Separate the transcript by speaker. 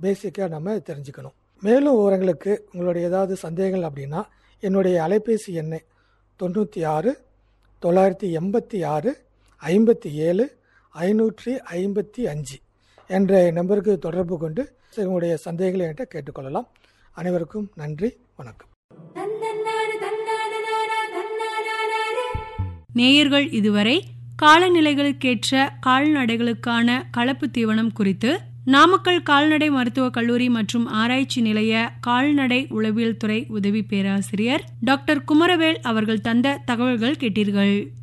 Speaker 1: பேசிக்காக நம்ம தெரிஞ்சுக்கணும் மேலும் விவரங்களுக்கு உங்களுடைய ஏதாவது சந்தேகங்கள் அப்படின்னா என்னுடைய அலைபேசி எண்ணை தொண்ணூற்றி ஆறு தொள்ளாயிரத்தி எண்பத்தி ஆறு ஐம்பத்தி ஏழு ஐநூற்றி ஐம்பத்தி அஞ்சு என்ற நம்பருக்கு தொடர்பு கொண்டு உங்களுடைய சந்தேகங்களை என்கிட்ட கேட்டுக்கொள்ளலாம் அனைவருக்கும் நன்றி வணக்கம்
Speaker 2: நேயர்கள் இதுவரை காலநிலைகளுக்கேற்ற கால்நடைகளுக்கான கலப்பு தீவனம் குறித்து நாமக்கல் கால்நடை மருத்துவக் கல்லூரி மற்றும் ஆராய்ச்சி நிலைய கால்நடை உளவியல் துறை உதவி பேராசிரியர் டாக்டர் குமரவேல் அவர்கள் தந்த தகவல்கள் கேட்டீர்கள்